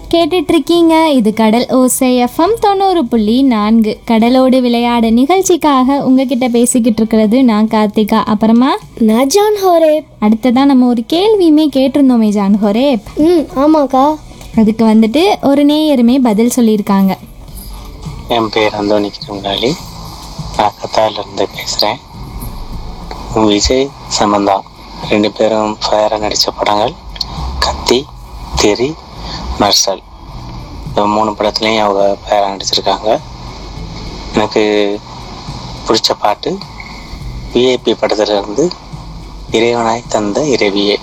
கேட்டுட்டு இருக்கீங்க இது கடல் ஓசை எஃப்எம் தொண்ணூறு புள்ளி நான்கு கடலோடு விளையாட நிகழ்ச்சிக்காக உங்ககிட்ட பேசிக்கிட்டு இருக்கிறது நான் கார்த்திகா அப்புறமா நான் ஜான் ஹோரேப் அடுத்ததா நம்ம ஒரு கேள்வியுமே கேட்டிருந்தோமே ஜான் ஹொரேப் ம் ஆமாக்கா அதுக்கு வந்துட்டு ஒரு நேயருமே பதில் சொல்லியிருக்காங்க என் பேர் அந்தோனி கிருங்காலி நான் கத்தாரில் இருந்து பேசுகிறேன் விஜய் சமந்தா ரெண்டு பேரும் ஃபயராக நடித்த படங்கள் கத்தி தெரி மர்சல் இந்த மூணு படத்துலையும் அவங்க ஃபயராக நடிச்சிருக்காங்க எனக்கு பிடிச்ச பாட்டு விஐபி படத்துல இருந்து இறைவனாய் தந்த இறைவியே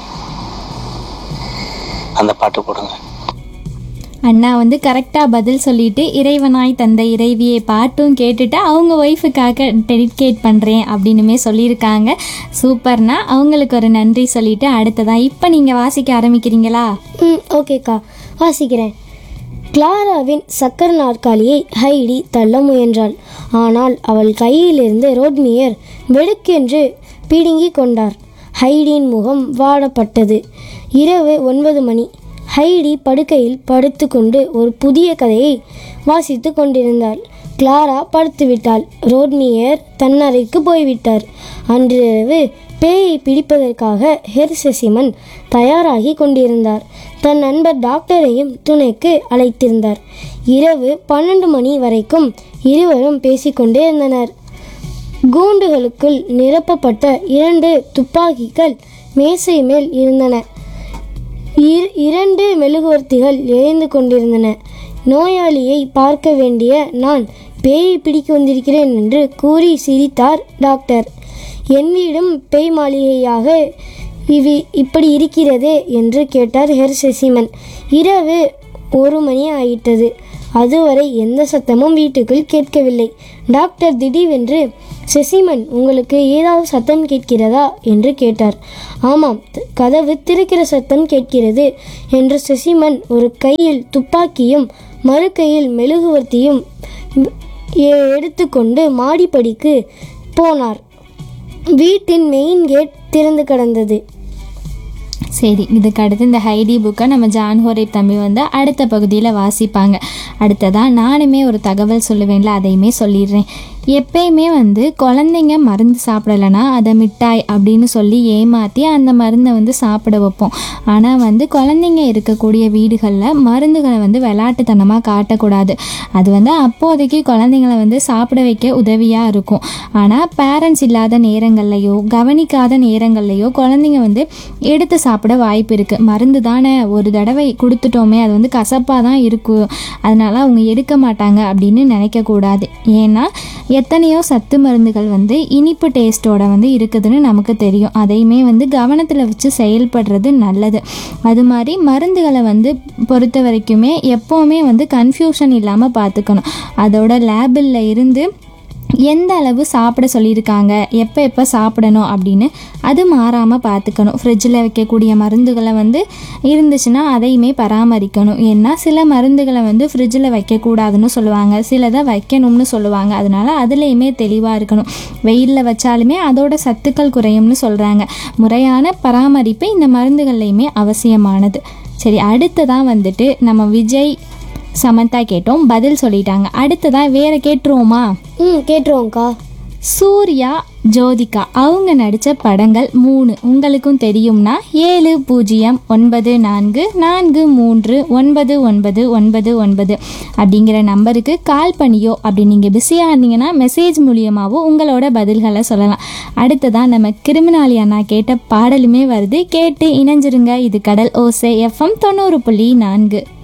அந்த பாட்டு போடுங்க அண்ணா வந்து கரெக்டாக பதில் சொல்லிட்டு இறைவனாய் தந்த இறைவியை பாட்டும் கேட்டுட்டு அவங்க ஒய்ஃபுக்காக டெடிகேட் பண்ணுறேன் அப்படின்னுமே சொல்லியிருக்காங்க சூப்பர்னா அவங்களுக்கு ஒரு நன்றி சொல்லிட்டு அடுத்ததா இப்போ நீங்கள் வாசிக்க ஆரம்பிக்கிறீங்களா ம் ஓகேக்கா வாசிக்கிறேன் கிளாராவின் சக்கர நாற்காலியை ஹைடி தள்ள முயன்றாள் ஆனால் அவள் கையிலிருந்து ரோட்மியர் வெடுக்கென்று பிடுங்கிக் கொண்டார் ஹைடியின் முகம் வாடப்பட்டது இரவு ஒன்பது மணி ஹைடி படுக்கையில் படுத்துக்கொண்டு ஒரு புதிய கதையை வாசித்து கொண்டிருந்தாள் கிளாரா படுத்துவிட்டாள் ரோட்மியர் தன்னறைக்கு போய்விட்டார் அன்றிரவு பேயை பிடிப்பதற்காக ஹெர்சசிமன் தயாராகி கொண்டிருந்தார் தன் நண்பர் டாக்டரையும் துணைக்கு அழைத்திருந்தார் இரவு பன்னெண்டு மணி வரைக்கும் இருவரும் பேசிக்கொண்டே இருந்தனர் கூண்டுகளுக்குள் நிரப்பப்பட்ட இரண்டு துப்பாக்கிகள் மேசை மேல் இருந்தன இர- இரண்டு மெழுகுவர்த்திகள் எரிந்து கொண்டிருந்தன நோயாளியை பார்க்க வேண்டிய நான் பேயை பிடிக்க வந்திருக்கிறேன் என்று கூறி சிரித்தார் டாக்டர் என் வீடும் பேய் மாளிகையாக இவி இப்படி இருக்கிறதே என்று கேட்டார் ஹெர் சசிமன் இரவு ஒரு மணி ஆயிட்டது அதுவரை எந்த சத்தமும் வீட்டுக்குள் கேட்கவில்லை டாக்டர் திடீரென்று செசிமன் உங்களுக்கு ஏதாவது சத்தம் கேட்கிறதா என்று கேட்டார் ஆமாம் த- கதவு திறக்கிற சத்தம் கேட்கிறது என்று செசிமன் ஒரு கையில் துப்பாக்கியும் மறு கையில் மெழுகுவர்த்தியும் ம், எ- எடுத்துக்கொண்டு மாடிப்படிக்கு போனார் வீட்டின் மெயின் கேட் திறந்து கிடந்தது சரி இதுக்கு அடுத்து இந்த ஹைடி புக்கை நம்ம ஜான் ஹோரேப் தம்பி வந்து அடுத்த பகுதியில் வாசிப்பாங்க அடுத்ததாக நானுமே ஒரு தகவல் சொல்லுவேன்ல அதையுமே சொல்லிடுறேன் எப்பயுமே வந்து குழந்தைங்க மருந்து சாப்பிடலைன்னா அதை மிட்டாய் அப்படின்னு சொல்லி ஏமாற்றி அந்த மருந்தை வந்து சாப்பிட வைப்போம் ஆனால் வந்து குழந்தைங்க இருக்கக்கூடிய வீடுகளில் மருந்துகளை வந்து விளையாட்டுத்தனமாக காட்டக்கூடாது அது வந்து அப்போதைக்கு குழந்தைங்களை வந்து சாப்பிட வைக்க உதவியாக இருக்கும் ஆனால் பேரண்ட்ஸ் இல்லாத நேரங்கள்லையோ கவனிக்காத நேரங்கள்லையோ குழந்தைங்க வந்து எடுத்து சாப்பிட வாய்ப்பு இருக்குது மருந்து தானே ஒரு தடவை கொடுத்துட்டோமே அது வந்து கசப்பாக தான் இருக்கும் அதனால அவங்க எடுக்க மாட்டாங்க அப்படின்னு நினைக்கக்கூடாது ஏன்னா எத்தனையோ சத்து மருந்துகள் வந்து இனிப்பு டேஸ்ட்டோட வந்து இருக்குதுன்னு நமக்கு தெரியும் அதையுமே வந்து கவனத்தில் வச்சு செயல்படுறது நல்லது அது மாதிரி மருந்துகளை வந்து பொறுத்த வரைக்குமே எப்போவுமே வந்து கன்ஃபியூஷன் இல்லாமல் பார்த்துக்கணும் அதோட லேபிளில் இருந்து எந்த அளவு சாப்பிட சொல்லியிருக்காங்க எப்போ எப்போ சாப்பிடணும் அப்படின்னு அது மாறாமல் பார்த்துக்கணும் ஃப்ரிட்ஜில் வைக்கக்கூடிய மருந்துகளை வந்து இருந்துச்சுன்னா அதையுமே பராமரிக்கணும் ஏன்னா சில மருந்துகளை வந்து ஃப்ரிட்ஜில் வைக்கக்கூடாதுன்னு சொல்லுவாங்க சிலதை வைக்கணும்னு சொல்லுவாங்க அதனால அதுலேயுமே தெளிவாக இருக்கணும் வெயிலில் வச்சாலுமே அதோட சத்துக்கள் குறையும்னு சொல்கிறாங்க முறையான பராமரிப்பு இந்த மருந்துகள்லையுமே அவசியமானது சரி அடுத்ததான் வந்துட்டு நம்ம விஜய் சமந்தா கேட்டோம் பதில் சொல்லிட்டாங்க அடுத்ததான் வேற கேட்டுருவோமா ம் கேட்டுருவோங்க்கா சூர்யா ஜோதிகா அவங்க நடித்த படங்கள் மூணு உங்களுக்கும் தெரியும்னா ஏழு பூஜ்ஜியம் ஒன்பது நான்கு நான்கு மூன்று ஒன்பது ஒன்பது ஒன்பது ஒன்பது அப்படிங்கிற நம்பருக்கு கால் பண்ணியோ அப்படி நீங்கள் பிஸியாக இருந்தீங்கன்னா மெசேஜ் மூலியமாகவோ உங்களோட பதில்களை சொல்லலாம் அடுத்ததான் நம்ம கிரிமினாலி அண்ணா கேட்ட பாடலுமே வருது கேட்டு இணைஞ்சிருங்க இது கடல் ஓசை எஃப்எம் தொண்ணூறு புள்ளி நான்கு